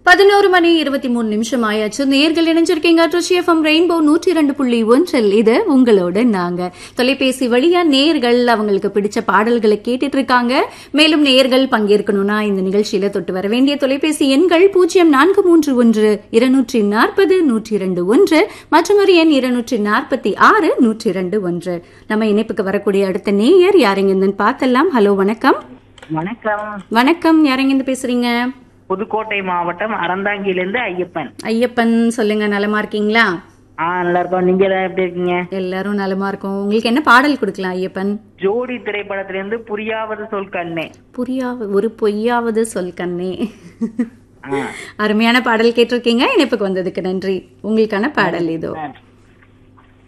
பதினோரு மணி இருபத்தி மூணு நிமிஷம் ஆயாச்சு நேர்கள் இணைஞ்சிருக்கீங்க ட்ரிஷி எஃப்எம் ரெயின்போ நூற்றி இரண்டு புள்ளி ஒன்றில் இது உங்களோட நாங்க தொலைபேசி வழியா நேர்கள் அவங்களுக்கு பிடிச்ச பாடல்களை கேட்டுட்டு இருக்காங்க மேலும் நேர்கள் பங்கேற்கணும்னா இந்த நிகழ்ச்சியில தொட்டு வர வேண்டிய தொலைபேசி எண்கள் பூஜ்ஜியம் நான்கு மூன்று ஒன்று இருநூற்றி நாற்பது நூற்றி இரண்டு ஒன்று மற்றும் ஒரு எண் இருநூற்றி நாற்பத்தி ஆறு நூற்றி இரண்டு ஒன்று நம்ம இணைப்புக்கு வரக்கூடிய அடுத்த நேயர் யாரெங்க பார்த்தலாம் ஹலோ வணக்கம் வணக்கம் வணக்கம் யாரெங்க பேசுறீங்க புதுக்கோட்டை மாவட்டம் அறந்தாங்கியிலிருந்து ஐயப்பன் ஐயப்பன் சொல்லுங்க நலமா இருக்கீங்களா ஆ நல்லா இருக்கோம் நீங்க எல்லாம் எப்படி இருக்கீங்க எல்லாரும் நலமா இருக்கோம் உங்களுக்கு என்ன பாடல் கொடுக்கலாம் ஐயப்பன் ஜோடி திரைப்படத்திலிருந்து புரியாவது சொல் கண்ணே புரியாவது ஒரு பொய்யாவது சொல் கண்ணே ஆ, அருமையான பாடல் கேட்டிருக்கீங்க இணைப்புக்கு வந்ததுக்கு நன்றி உங்களுக்கான பாடல் இதோ நன்றி.